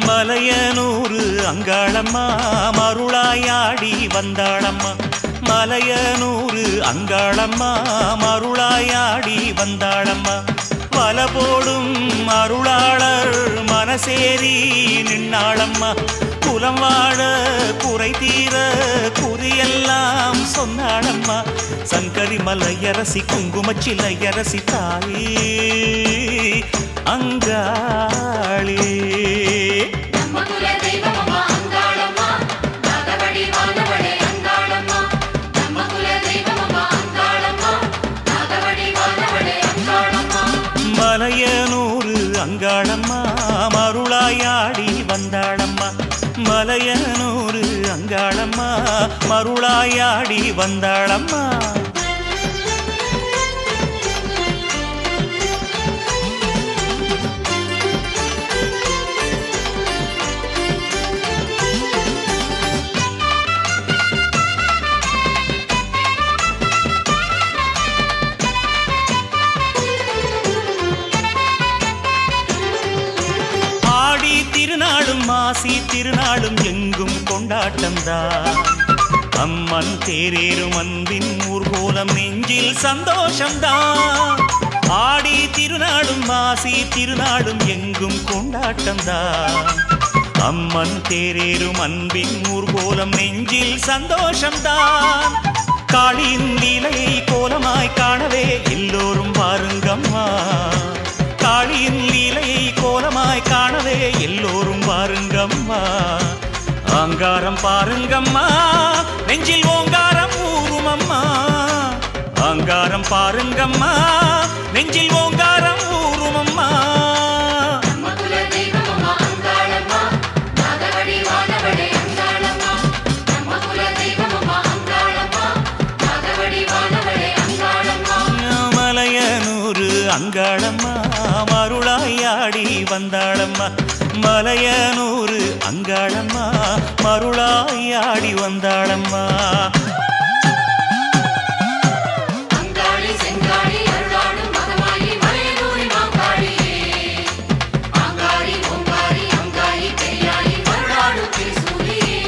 மலையனூரு அங்காளம்மா மருளாயாடி வந்தாளம்மா மலையனூரு அங்காளம்மா மருளாயாடி வந்தாளம்மா வல போடும் அருளாளர் மனசேரி நின்னாளம்மா குலம் வாழ குறை தீர குறியெல்லாம் சொன்னாளம்மா சங்கரி மலையரசி குங்குமச்சிலையரசி தாயே அங்காளே நம்ம குல தெய்வமம்மா அங்காளம்மா நாகவடி வானவளே அங்காளம்மா நம்ம குல தெய்வமம்மா அங்காளம்மா நாகவடி வானவளே அங்காளம்மா மலையனூரு அங்காளம்மா மருளாயாடி வந்தாளம்மா மலையனூரு அங்காளம்மா மருளாயாடி வந்தாளம்மா ஆடி திருநாளும் மாசி திருநாளும் எங்கும் கொண்டாட்டம்தான் அம்மன் தேரேறும் அன்பின் ஊர்கோலம் நெஞ்சில் சந்தோஷம்தான் ஆடி திருநாளும் மாசி திருநாளும் எங்கும் கொண்டாட்டம்தான் அம்மன் தேரேறும் அன்பின் ஊர்கோலம் நெஞ்சில் சந்தோஷம்தான் காளியின் லீலையை கோலமாய் காணவே எல்லோரும் வாருங்கம்மா காளியின் லீலையை கோலமாய் காணவே எல்லோரும் வாருங்கம்மா அங்காரம் பாருங்கம்மா நெஞ்சில் ஓங்காரம் ஊறுமம்மா அங்காரம் பாருங்கம்மா நெஞ்சில் ஓங்காரம் ஊறுமம்மா நம்ம குல தெய்வமம்மா அங்காளம்மா நாகவடி வானவளே அங்காளம்மா நம்ம குல தெய்வமம்மா அங்காளம்மா நாகவடி வானவளே அங்காளம்மா மலையனூரு அங்காளம்மா மருளாயாடி வந்தாளம்மா மலையனூரு அங்காளம்மா மருளாயாடி வந்தாளம்மா அங்காளி செங்காளி அருளாடும் மகமாயி மலையனூரி மாங்காளியே அங்காளி ஓங்காரி அங்காளி பெரியாயி மருளாடும் திரிசூலியே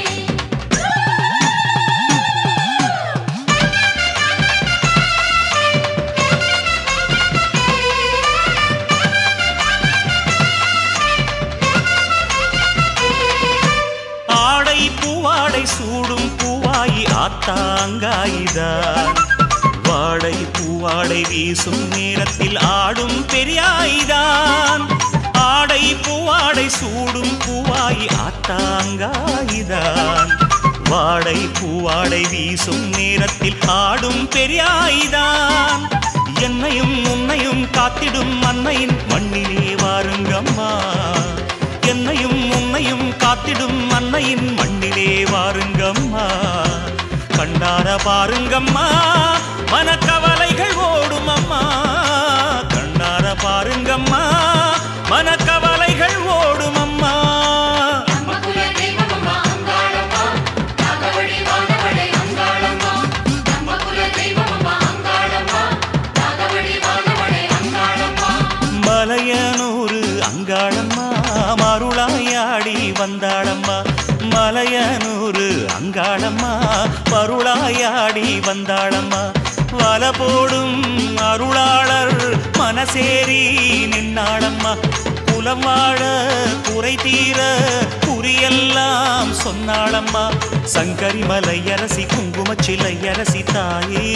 ஆடை பூவாடை சூடும் பூவாயி ஆத்தாங்காயிதான் வாடை பூவாடை வீசும் நேரத்தில் ஆடும் பெரியாய்தான் ஆடை பூவாடை சூடும் பூவாயி ஆத்தாங்காயிதான் வாடை பூவாடை வீசும் நேரத்தில் ஆடும் பெரியாய்தான் என்னையும் உன்னையும் காத்திடும் மண்ணையின் மண்ணிலே வாருங்கம்மா என்னையும் உன்னையும் காத்திடும் அன்னையின் மண்ணிலே வாருங்கம்மா கண்ணார பாருங்கம்மா மனக்கவலைகள் ஓடும் அம்மா கண்ணார பாருங்கம்மா மனக்கவலைகள் ஓடும் அம்மா நம்ம குல தெய்வமம்மா அங்காளம்மா நாகவடி வானவளே அங்காளம்மா நம்ம குல தெய்வமம்மா அங்காளம்மா நாகவடி வானவளே அங்காளம்மா மலையனூரு அங்காளம்மா மருளாயாடி வந்தாளம்மா மலையனூரு அங்காளம்மா மருளாயாடி வந்தாளம்மா வல போடும் அருளாளர் மனசேரி நின்னாளம்மா குலம் வாழ குறை தீர குறியெல்லாம் சொன்னாளம்மா சங்கரி மலையரசி குங்குமச்சிலையரசி தாயே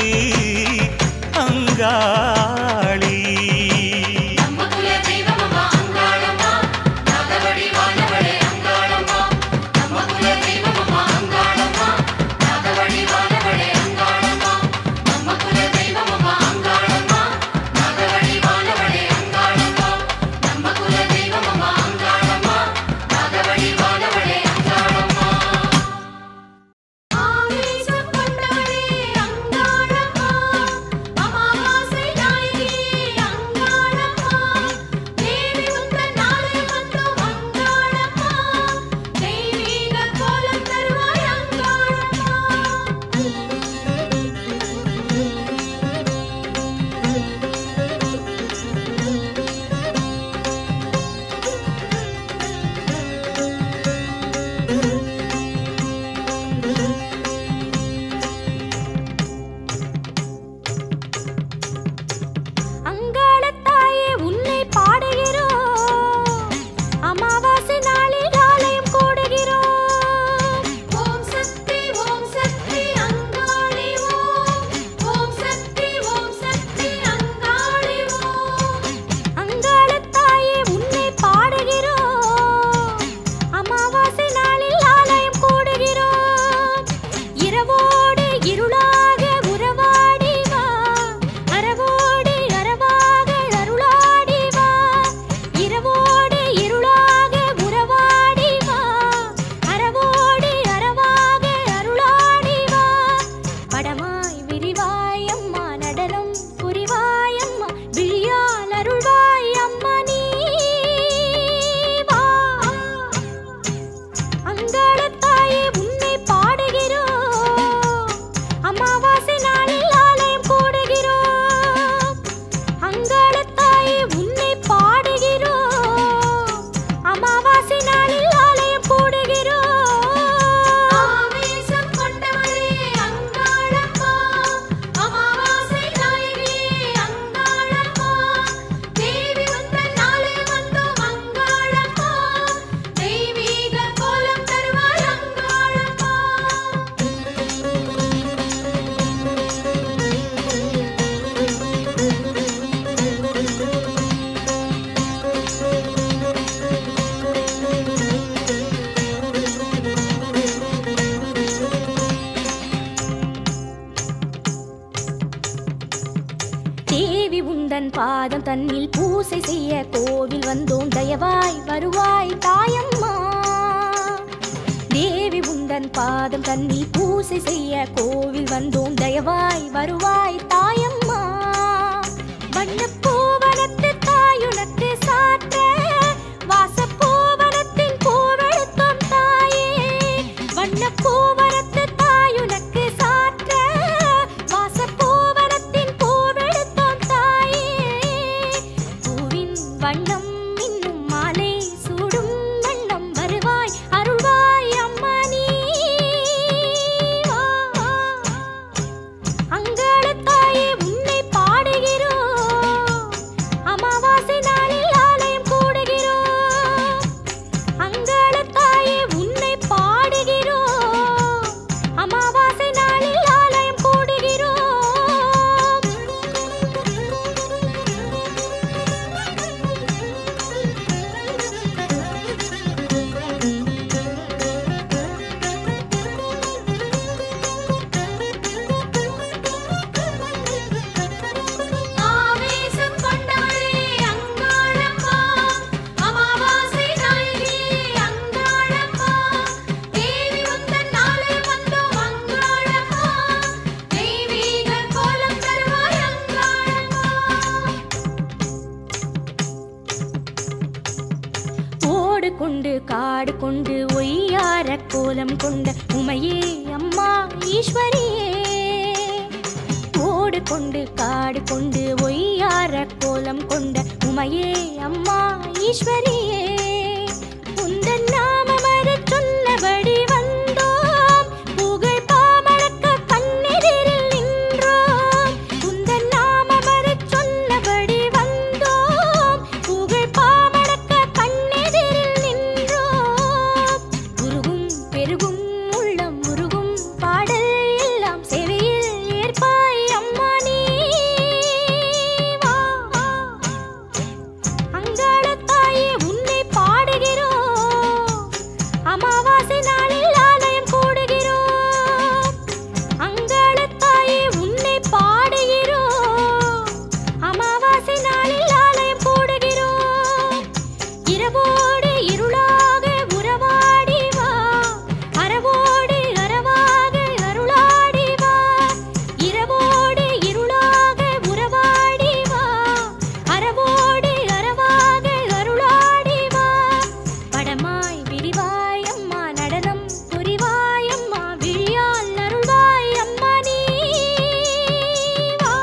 அங்காளி நம்ம குல தெய்வமம்மா அங்காளம்மா நாகவடி வானவளே அங்காளம்மா நம்ம குல தெய்வமம்மா அங்காளம்மா நாகவடி வானவளே அங்காளம்மா நம்ம குல தெய்வமம்மா அங்காளம்மா நாகவடி வானவளே அங்காளம்மா நம்ம குல தெய்வமம்மா அங்காளம்மா நாகவடி வானவளே அங்காளம்மா ஆவேசம் கொண்டவளே அங்காளம்மா அமாவாசை நாயகியே பாதம் தன்னில் பூசை செய்ய கோவில் வந்தோம் தயவாய் வருவாய் தாயம்மா தேவி உந்தன் பாதம் தன்னில் பூசை செய்ய கோவில் வந்தோம் தயவாய் வருவாய் தாயம்மா வண்ணப்பூவனத்து தாயுனக்கு சாற்ற வாசப்பூவனத்தின் பூவெடுத்தோம் தாயே வண்ணப்பூவனத்து தாயுனக்கு சாற்ற வாசப்பூவனத்தின் பூவெடுத்தோம் தாயே பூவின் வண்ணம் இன்னும் மாலை சூடும் வண்ணம் வருவாய் அருள்வாய் அம்மா நீ வா, வா. அங்காளத்தாயே உன்னை பாடுகிறோம் அமாவாசை நாளில் ஆலயம் கூடுகிறோம் அங்காளத்தாயே உன்னை பாடுகிறோம் அமாவாசை நாளில் ஆலயம் கூடுகிறோம் ஆவேசம் கொண்டவளே அங்காளம்மா அமாவாசை நாளிலே அங்காளம்மா தேவி உந்தன் நாளே வந்தோம் அங்காளம்மா தெய்வீக கோலம் தருவாய் அங்காளம்மா ஓடு கொண்டு காடு கொண்டு ஒய்யார கோலம் கொண்ட உமையே அம்மா ஈஸ்வரியே ஓடு கொண்டு காடு கொண்டு ஒய்யார கோலம் கொண்ட உமையே அம்மா ஈஸ்வரியே உந்தன் நாமமறச் சொன்னபடி வந்தோம் புகழ் பாமளக்க கண்ணெதிரில் நின்றோம் உந்தன் நாமமறச் சொன்னபடி வந்தோம் புகழ் பாமளக்க கண்ணெதிரில் நின்றோம் உருகும் பெருகும் உள்ளம் முருகும் பாடல் எல்லாம் செவியில் ஏற்பாய் அம்மா நீ வா அங்காளத்தாயே உன்னை பாடுகிறோம் அமாவாசை நாளில் ஆலயம் கூடுகிறோம் அங்காளத்தாயே உன்னை பாடுகிறோம் அமாவாசை நாளில் ஆலயம் கூடுகிறோம் இரவோடு இருளாக உறவாடி வா அறவோடு அறவாக அருளாடி வா இரவோடு இருளாக உறவாடி வா அறவோடு அறவாக அருளாடி வா படமாய் விரிவாய் அம்மா நடனம் புரிவாய் அம்மா விழியால் அருள்வாய் அம்மா நீ வா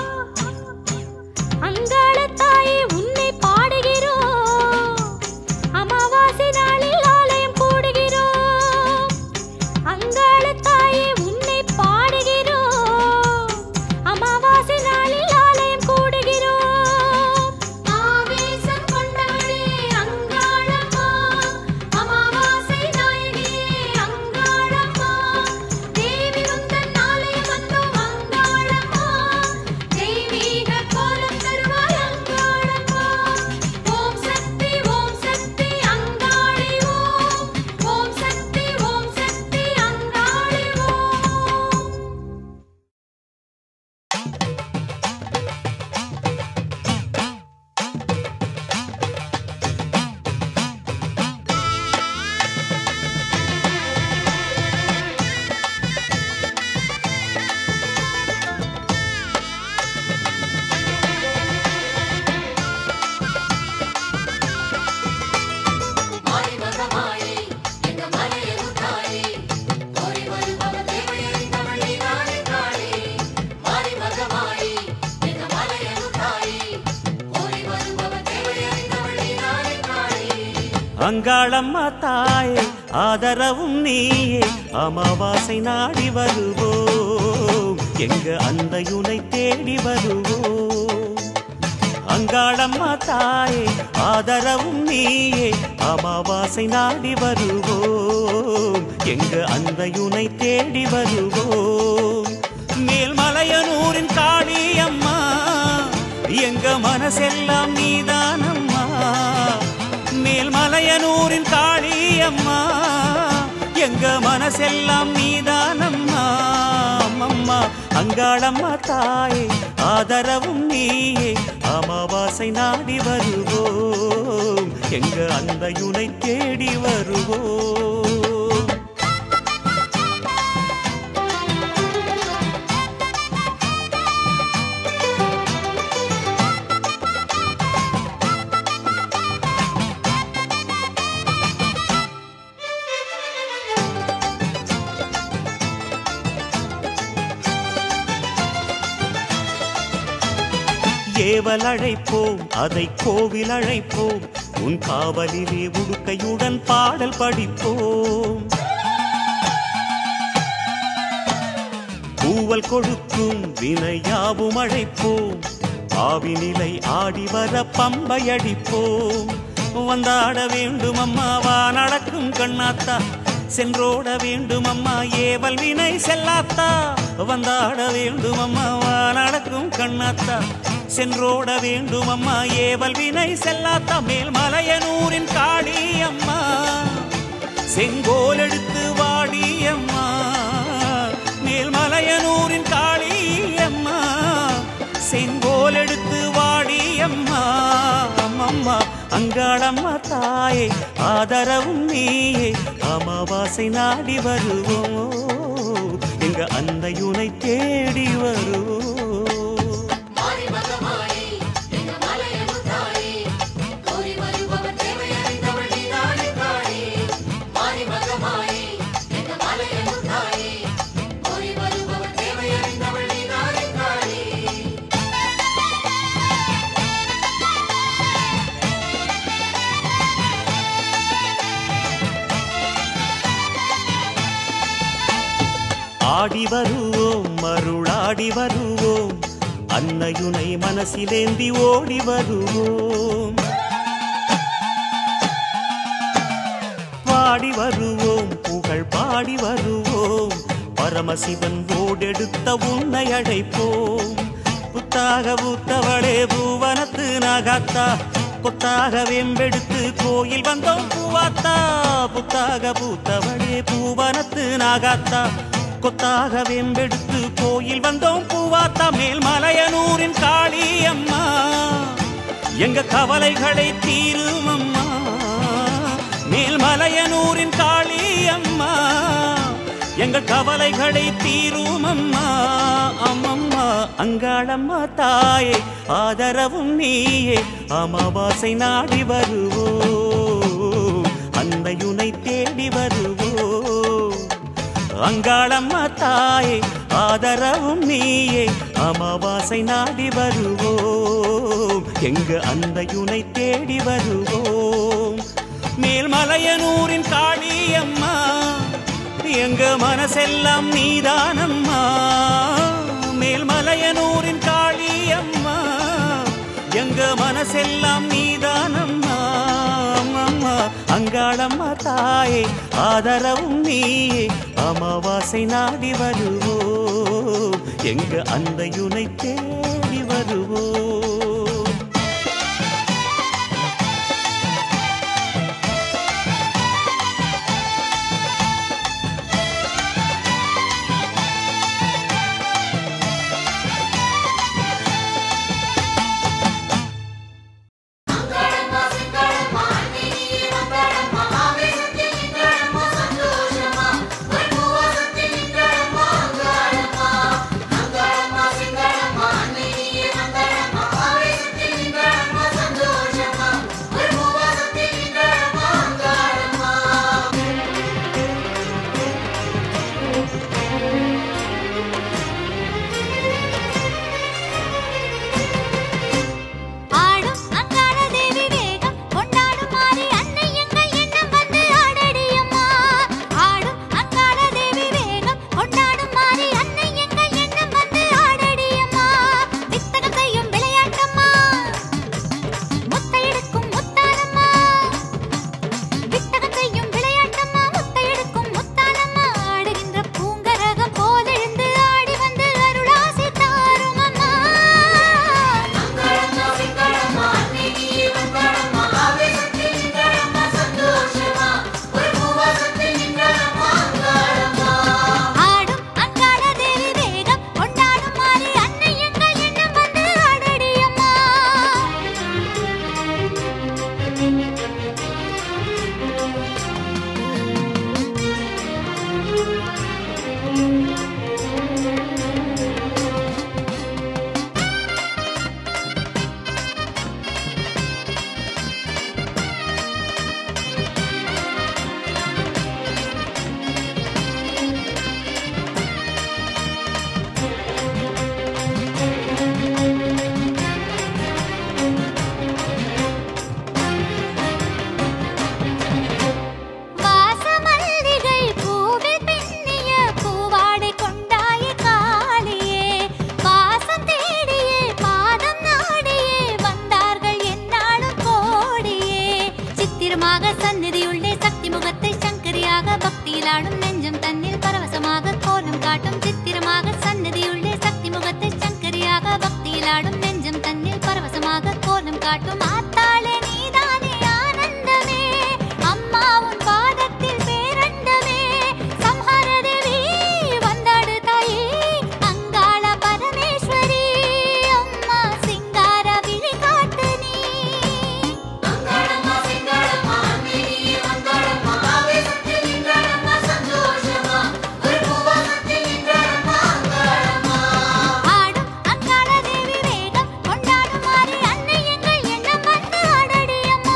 அங்காளத்தாயே உன்னை பாடுகிறோம் அமாவாசை நாளில் ஆலயம் கூடுகிறோம் அங்காளத்தாயே உன்னை பாடுகிறோம் அமாவாசை நாளில் ஆலயம் கூடுகிறோம் ஆவேசம் கொண்டவளே அங்காளம்மா அமாவாசை நாயகியே அங்காளம்மா தேவி உந்தன் ஆலயம் வந்தோம் அங்காளம்மா தெய்வீக கோலம் தருவாய் அங்காளம்மா ஓம் சக்தி ஓம் சக்தி அங்காளி ஓம் ஓம் சக்தி ஓம் சக்தி அங்காளி ஓம் மாறி மகமாயி எங்க மலையனு தாயி கோரி வருபவ தேவையை தமிழி நாளை காளி மாறி மகமாயி எங்க மலையனு தாயி கோரி வருபவ தேவையை தமிழி நாளை காளி அங்காளம்மா தாயே ஆதரவும் நீயே அமாவாசை நாடி வருவோம் எங்க அந்தையுனை தேடி வருவோம் அங்காளம்மா தாயே ஆதரவும் நீயே அமாவாசை நாடி வருவோம் எங்க அந்தையுனை தேடி வருவோம் மேல்மலையனூரின் காளி அம்மா எங்க மனசெல்லாம் நீதானம்மா மேல்மலையனூரின் காளி அம்மா எங்க மனசெல்லாம் நீதானம்மா அம்மம்மா அங்காளம்மா தாயே ஆதரவும் நீயே அமாவாசை நாடி வருவோம் எங்க அந்தையுனை தேடி வருவோம் ஏவல் அழைப்போம் அதை கோவில் அழைப்போம் உன் காவலிலே உடுக்கையுடன் பாடல் படிப்போம் பூவல் கொடுக்கும் வினையாவும் அழைப்போம் ஆவினிலை ஆடி வர பம்பை அடிப்போம் வந்தாட வேண்டும் அம்மாவா நடக்கும் கண்ணாத்தா சென்றோட வேண்டும் அம்மா ஏவல் வினை செல்லாத்தா வந்தாட வேண்டும் அம்மாவா நடக்கும் கண்ணாத்தா சென்றோட வேண்டும் அம்மா ஏவல் வினை செல்லாத்தா மேல்மலையனூரின் காளி அம்மா செங்கோல் எடுத்து வாடி அம்மா மேல்மலையனூரின் காளி அம்மா செங்கோல் எடுத்து வாடி அம்மா அம்மம்மா அங்காளம்மா தாயே ஆதரவும் நீயே அமாவாசை நாடி வருவோம் எங்க அந்தையுனை தேடி வருவோம் மாறி மகமாயி எங்க மலையனு தாயி கோரி வருபவர் தேவையறிந்தவள் நீதானே காளி மாறி மகமாயி எங்க மலையனு தாயி கோரி வருபவர் தேவையறிந்தவள் நீதானே காளி ஆடி வருவோம் மருளாடி வருவோம் அன்னையுனை மனசிலேந்தி ஓடி வருவோம் பாடி வருவோம் புகழ் பாடி வருவோம் பரமசிவன் ஓடெடுத்த உன்னை அழைப்போம் புத்தாக பூத்தவளே பூவனத்து நாகாத்தா கொத்தாக வெம்பெடுத்து கோயில் வந்தோம் பூவாத்தா புத்தாக பூத்தவளே பூவனத்து நாகாத்தா கொத்தாக வெம்பெடுத்து கோயில் வந்தோம் பூவாத்தா மேல்மலையனூரின் காளி அம்மா எங்க கவலைகளை தீரும் அம்மா மேல்மலையனூரின் காளி அம்மா எங்கள் கவலைகளை தீரும் அம்மா அம்மம்மா அங்காளம்மா தாயே ஆதரவும் நீயே அமாவாசை நாடி வருவோம் அன்னையுனை தேடி வருவோம் அங்காளம்மா தாயே ஆதரவும் நீயே அமாவாசை நாடி வருவோம் எங்க அந்தையுனை தேடி வருவோம் மேல்மலையனூரின் காளி அம்மா எங்க மனசெல்லாம் நீதானம்மா மேல்மலையனூரின் காளி அம்மா எங்க மனசெல்லாம் நீதானம்மா அம்மம்மா அங்காளம்மா தாயே ஆதரவும் நீயே அமாவாசை நாடி வருவோம் எங்க அந்தையுனை தேடி வருவோம் மங்களம்மா சிங்களம்மா அன்னியே மங்களம்மா ஆவேசத்தில் நிங்களம்மா சந்தோஷமா வைபவத்தில் நிங்களம்மா மங்களம்மா மங்களம்மா சிங்களம்மா அன்னியே மங்களம்மா ஆவேசத்தில் சந்நிதியுள்ளே சக்தி முகத்தை சங்கரியாக பக்தியிலாடும் நெஞ்சம் தன்னில் பரவசமாக கோலம் காட்டும் சித்திரமாக சந்நிதியுள்ளே சக்தி முகத்தை சங்கரியாக பக்தியிலாடும் நெஞ்சம் தன்னில் பரவசமாக கோலம் காட்டும் ஆத்தாளே நீதானே ஆனந்தமே அம்மா உன் பாதத்தில் பேரண்டமே சம்ஹார தேவி வந்தாடு தாயே அங்காள பரமேஸ்வரி அம்மா சிங்கார விழி காட்டு நீ அங்காளம்மா சிங்காளம்மா அன்னையே வந்தாளம்மா ஆவேசத்தில் நின்றாளம்மா சந்தோஷமா ஒரு பூவாசத்தில் நின்றாளம்மா அங்காளம்மா ஆடும் அங்காள தேவி வேகம் கொண்டாடும் மாறி அன்னை எங்கள் எண்ணம் வந்து ஆடடி அம்மா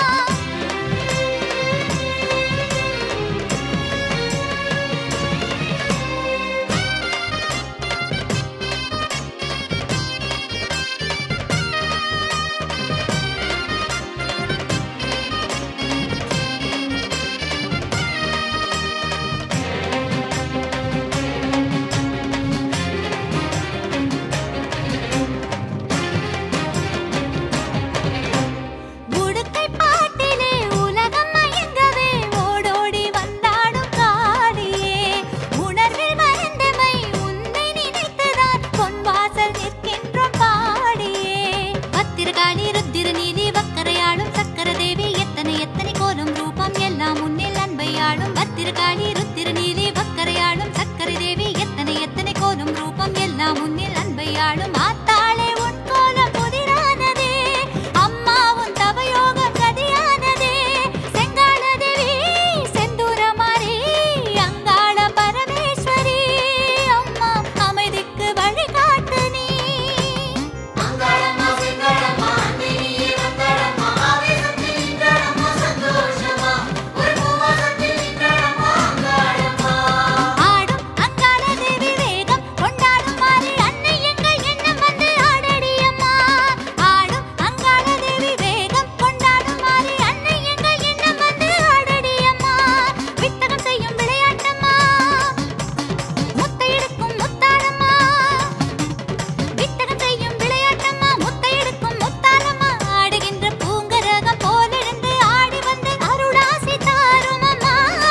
உடுக்கை பாட்டிலே உலகம் மயங்கவே ஓடோடி வந்தாடும் காளியே உணர்வில் மறந்தமை உன்னை நினைத்துதான் பொன்வாசல் நிற்கின்றோம் பாடியே பத்திரகாளி ருத்திர நீலி வக்கரையாடும் சக்கர தேவி எத்தனை எத்தனை கோலம் ரூபம் எல்லாம் முன்னில் அன்பையாடும் பத்திரகாளி ருத்திர நீலி வக்கரையாடும் சக்கரை தேவி எத்தனை எத்தனை கோலம் ரூபம் எல்லாம் முன்னில் அன்பையாடும் ஆத்தாளே உன் கோலம் புதிரானதே அம்மா உன் தவயோகம் கதியானதே செங்கால தேவி செந்தூர மாறி அங்காள பரமேஸ்வரி அம்மா அமைதிக்கு வழிகாட்டு நீ அங்காளம்மா சிங்காளம்மா அன்னையே வந்தாளம்மா ஆவேசத்தில் நின்றாளம்மா சந்தோஷமா ஒரு பூவாசத்தில் நின்றாளம்மா அங்காளம்மா ஆடும் அங்காள தேவி வேகம் கொண்டாடும் மாறி அன்னை எங்கள் எண்ணம் வந்து ஆடடி அம்மா ஆடும் அங்காள தேவி வேகம் கொண்டாடும் மாறி அன்னை எங்கள் எண்ணம் வந்து ஆடடி அம்மா வித்தகம் செய்யும் விளையாட்டம்மா முத்தை எடுக்கும் முத்தாரம்மா வித்தகம் செய்யும் விளையாட்டம்மா முத்தை எடுக்கும் முத்தாரம்மா ஆடுகின்ற பூங்கரகம் போலிருந்து ஆடி வந்து அருளாசி தாரும் அம்மா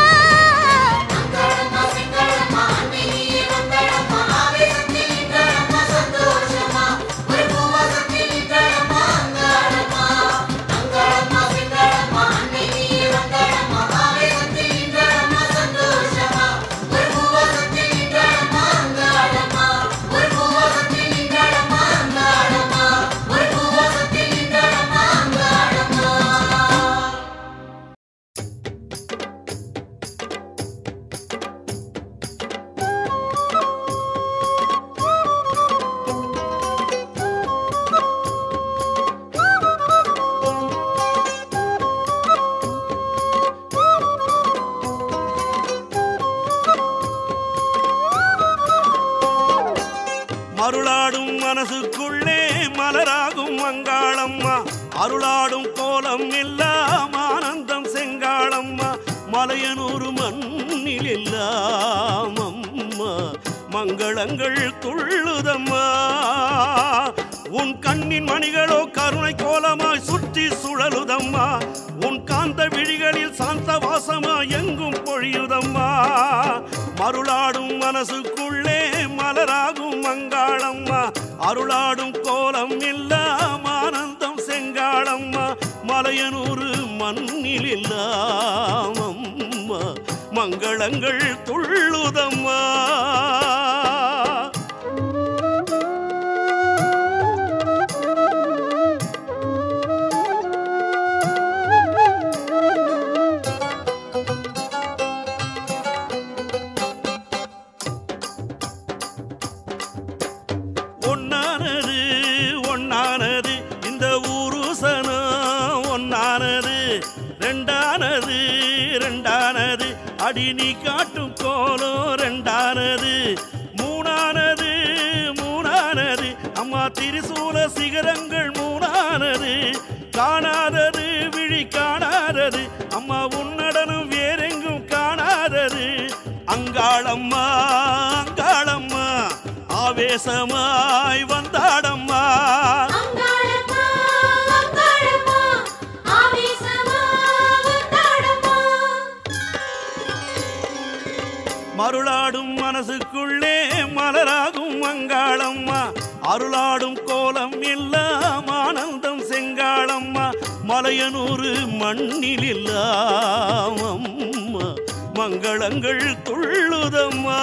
அங்காளம்மா சிங்காளம்மா அன்னையே வந்தாளம்மா ஆவேசத்தில் நின்றாளம்மா சந்தோஷமா ஒரு பூவாசத்தில் நின்றாளம்மா அங்காளம்மா அங்காளம்மா சிங்காளம்மா அன்னையே வந்தாளம்மா ஆவேசத்தில் நின்றாளம்மா சந்தோஷமா ஒரு பூவாசத்தில் நின்றாளம்மா அங்காளம்மா ஒரு பூவாசத்தில் நின்றாளம்மா அங்காளம்மா ஒரு பூவாசத்தில் நின்றாளம்மா அங்காளம்மா மருளாடும் மனசுக்குள்ளே மலராகும் மங்காளம்மா அருளாடும் கோலம் எல்லாம் ஆனந்தம் செங்காளம்மா மலையனூர் மண்ணில் எல்லாம் அம்மா மங்களங்கள் துள்ளுதம்மா உன் கண்ணின் மணிகளோ கருணை கோலமாய் சுற்றி சுழலுதம்மா உன் காந்த விழிகளில் சாந்த வாசமா எங்கும் பொழியுதம்மா மருளாடும் மனசுக்குள்ளே மலராகும் மங்காளம்மா அருளாடும் கோலம் எல்லாம் ஆனந்தம் செங்காளம்மா மலையனூர் மண்ணில் எல்லாம் அம்மா மங்களங்கள் துள்ளுதம்மா ஒன்னானது ஒன்னானது இந்த ஊருசனம் ஒன்னானது ரெண்டானது ரெண்டானது அடி நீ காட்டும் கோலம் ரெண்டானது மூணானது மூணானது அம்மா திரிசூல சிகரங்கள் மூணானது காணாதது விழி காணாதது அம்மா உன்னடனும் வேறெங்கும் காணாதது அங்காளம்மா அங்காளம்மா ஆவேசமாய் வந்தாடம்மா அங்காளம்மா அங்காளம்மா ஆவேசமா வந்தாடம்மா மருளாடும் மனசுக்குள்ளே மலராகும் மங்காளம்மா அருளாடும் கோலம் எல்லாம் ஆனந்தம் செங்காளம்மா மலையனூறு மண்ணில் எல்லாம் அம்மா மங்களங்கள் துள்ளுதம்மா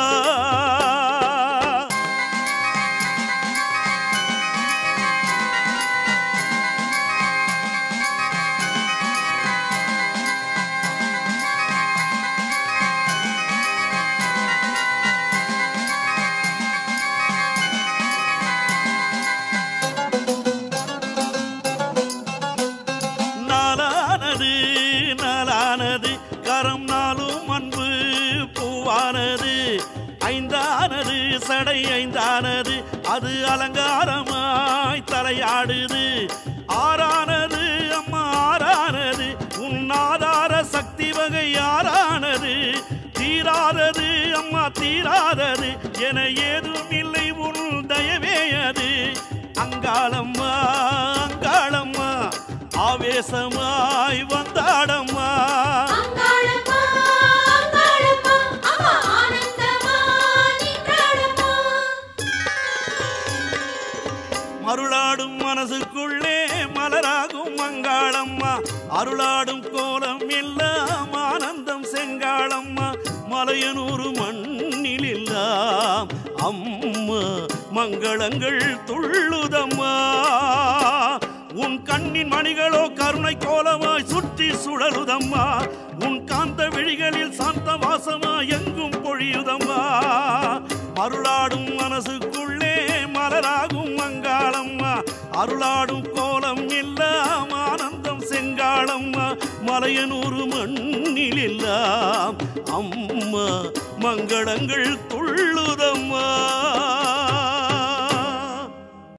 நாளானது நாளானது கரம் நாளும் அன்பு பூவானது ஐந்தானது சடை ஐந்தானது அது அலங்காரமாய் தலையாடுது ஆறானது அம்மா ஆறானது உன் ஆதார சக்தி வகை ஆறானது தீராதது அம்மா தீராதது என ஏதும் இல்லை உன் தயவே அது அங்காளம்மா அங்காளம்மா ஆவேசமாய் வந்தாடம்மா அங்காளம்மா அங்காளம்மா அம்மா ஆனந்தமா நின்றாடம்மா மருளாடும் மனசுக்குள்ளே மலராகும் மங்காளம்மா அருளாடும் கோலம் எல்லாம் ஆனந்தம் செங்காளம்மா மலையனூறு மண்ணில் எல்லாம் அம்மா மங்களங்கள் துள்ளுதம்மா உன் கண்ணின் மணிகளோ கருணை கோலமாய் சுற்றி சுழலுதம்மா உன் காந்த விழிகளில் சாந்த வாசமா எங்கும் பொழியுதம்மா மருளாடும் மனசுக்குள்ளே மலராகும் மங்காளம்மா அருளாடும் கோலம் எல்லாம் ஆனந்தம் செங்காளம்மா மலையனூறு மண்ணில் எல்லாம் அம்மா மங்களங்கள் துள்ளுதம்மா